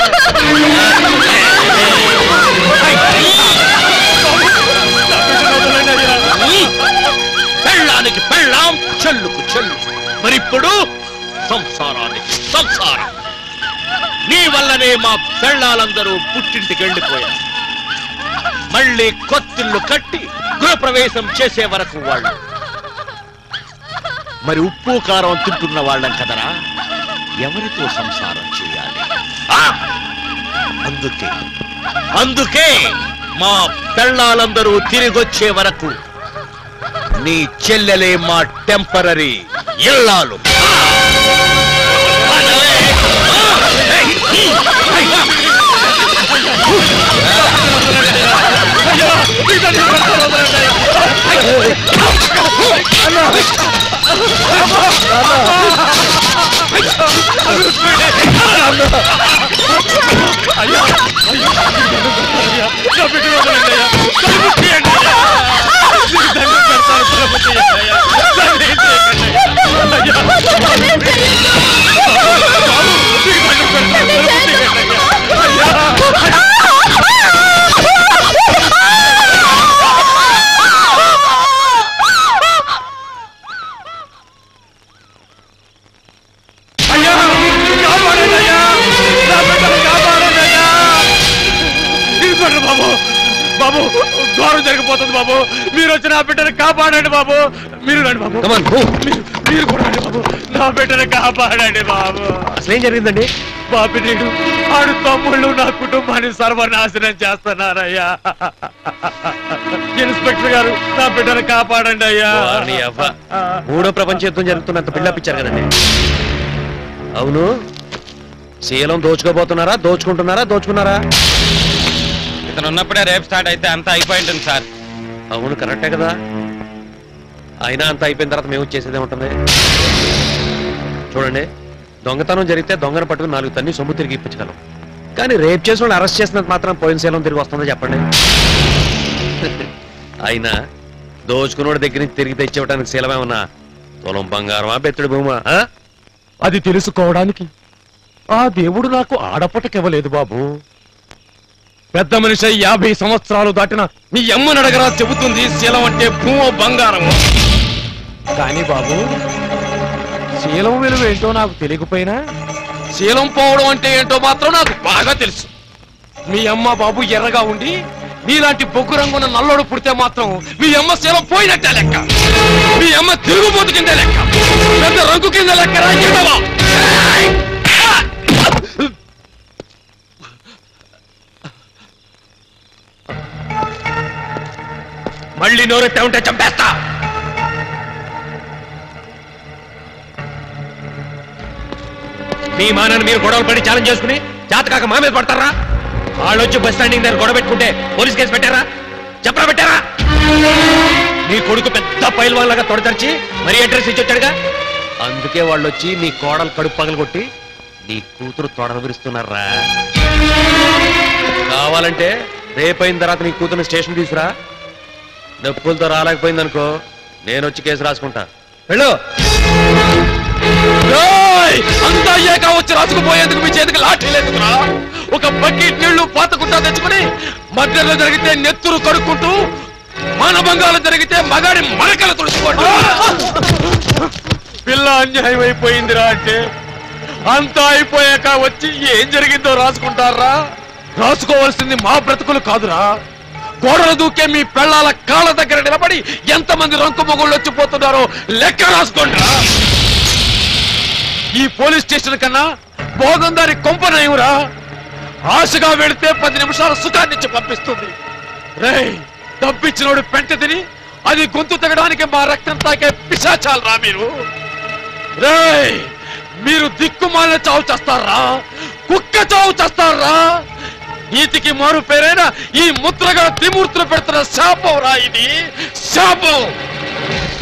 పెళ్ళానికి పెళ్ళాం చెల్లుకు చెల్లు మరిప్పుడు సంసారానికి సంసారం నీ వల్లనే మా పెళ్ళాలందరూ పుట్టింటికి వెళ్ళిపోయారు మళ్ళీ కొత్తిల్లు కట్టి గృహప్రవేశం చేసే వరకు వాళ్ళు మరి ఉప్పు కారం తింటున్న వాళ్ళం కదరా ఎవరితో సంసారం చేయాలి ఆ! అందుకే అందుకే మా పెళ్ళాలందరూ తిరిగొచ్చే వరకు నీ చెల్లెలే మా టెంపరరీ ఇల్లాలు అయ్యా కాపాడండి అయ్యా నా బిడ్డను కాపాడండి అయ్యా ఇదిగోండి బాబు బాబు ఘోరం జరిగిపోతుంది బాబు మీరు వచ్చి నా బిడ్డను కాపాడండి బాబు మీరు రండి బాబు మీరు మీరు కూడా రండి బాబు నా బిడ్డను కాపాడండి బాబు అసలు ఏం జరిగిందండి బాపినీడు ఆడు తమ్ముళ్ళు నా కుటుంబాన్ని సర్వనాశనం చేస్తున్నారయ్యా ఇన్స్పెక్టర్ గారు నా బిడ్డను కాపాడండి అయ్యా వారిని అవ్వ. మూడో ప్రపంచ యుద్ధం జరుగుతున్నంత బిల్డప్ ఇచ్చారు కదండి అవును శీలం దోచుకోబోతున్నారా దోచుకుంటున్నారా దోచుకున్నారా ఇతను ఉన్నప్పుడే రేపు స్టార్ట్ అయితే అంతా అయిపోయి ఉంటుంది సార్ అవును కరెక్టే కదా అయినా అంత అయిపోయిన తర్వాత మేము చేసేదే ఉంటుంది చూడండి దొంగతనం జరిగితే దొంగను పట్టుకుని నాలుగు తన్ని సొమ్ము తిరిగి ఇప్పించగలం కానీ రేప్ చేసిన వాళ్ళు అరెస్ట్ చేసినంత మాత్రం పోయిన శీలం తిరిగి వస్తుందో చెప్పండి అయినా దోచుకున్నోడి దగ్గర నుంచి తిరిగి తెచ్చివ్వడానికి శీలమే ఉన్నా తులం బంగారమా బెత్తడి భూమా ఆ? అది తెలుసుకోవడానికి ఆ దేవుడు నాకు ఆడపటకివ్వలేదు బాబు పెద్ద మనిషి అయి యాభై సంవత్సరాలు దాటిన మీ అమ్మని అడగరా చెబుతుంది శీలం అంటే భూమో బంగారము కానీ బాబు శీలం విలువ ఏంటో నాకు తెలియకపోయినా శీలం పోవడం అంటే ఏంటో మాత్రం నాకు బాగా తెలుసు మీ అమ్మ బాబు ఎర్రగా ఉండి మీలాంటి బొగ్గు రంగున్న నల్లోడు పుడితే మాత్రం మీ అమ్మ శీలం పోయినట్టే లెక్క మీ అమ్మ తిరుగుబోతు కింద లెక్క పెద్ద రంగు కింద లెక్క రా ఎడవా. మళ్ళీ నోరెత్తే ఉంటే చంపేస్తా మీ మానని మీరు గొడవలు పడి ఛాలెంజ్ చేసుకుని జాతకాక మా మీద పడతారా వాళ్ళు వచ్చి బస్ స్టాండింగ్ దగ్గర గొడవ పెట్టుకుంటే పోలీస్ కేసు పెట్టారా చెప్పరా పెట్టారా నీ కొడుకు పెద్ద పైల్వాన్ లాగా తొడతరిచి మరీ అడ్రస్ ఇచ్చి వచ్చాడుగా అందుకే వాళ్ళు వచ్చి నీ కోడలు కడుపు పగలగొట్టి నీ కూతురు తొడలు విరుస్తున్నారా కావాలంటే రేపైన తర్వాత నీ కూతురు స్టేషన్ తీసురా నొప్పులతో రాలేకపోయిందనుకో నేను వచ్చి కేసు రాసుకుంటా వెళ్ళు ఏయ్! అంతా అయ్యాక వచ్చి రాసుకుపోయేందుకు మీ చేతికి లాఠీ లేదురా ఒక బకెట్ నీళ్లు పాతకుంటా తెచ్చుకుని మధ్యలో జరిగితే నెత్తురు కడుక్కుంటూ మానభంగాలు జరిగితే మగాడి మరకలు తుడుచుకోండి పిల్ల అన్యాయం అయిపోయిందిరా అంటే అంతా అయిపోయాక వచ్చి ఏం జరిగిందో రాసుకుంటారా రాసుకోవాల్సింది మా బ్రతుకులు కాదురా గోడలు దూకే మీ పెళ్ళాల కాళ్ళ దగ్గర నిలబడి ఎంతమంది రంకు మొగుళ్ళు వచ్చిపోతున్నారో లెక్క రాసుకోండి ఈ పోలీస్ స్టేషన్ కన్నా భోగందారి కొంపనయురా ఆశగా వెళితే పది నిమిషాల సుఖాన్నిచ్చి పంపిస్తుంది రేయ్ తప్పించినోడు పెంట తిని అది గొంతు తెగడానికి మా రక్తం తాకే పిశాచాలు రా మీరు రేయ్ మీరు దిక్కుమాలిన చావు చేస్తారా కుక్క చావు చేస్తారా నీతికి మారు పేరైన ఈ ముద్రగా త్రిమూర్తులు పెడుతున్న శాపం రా ఇది శాపం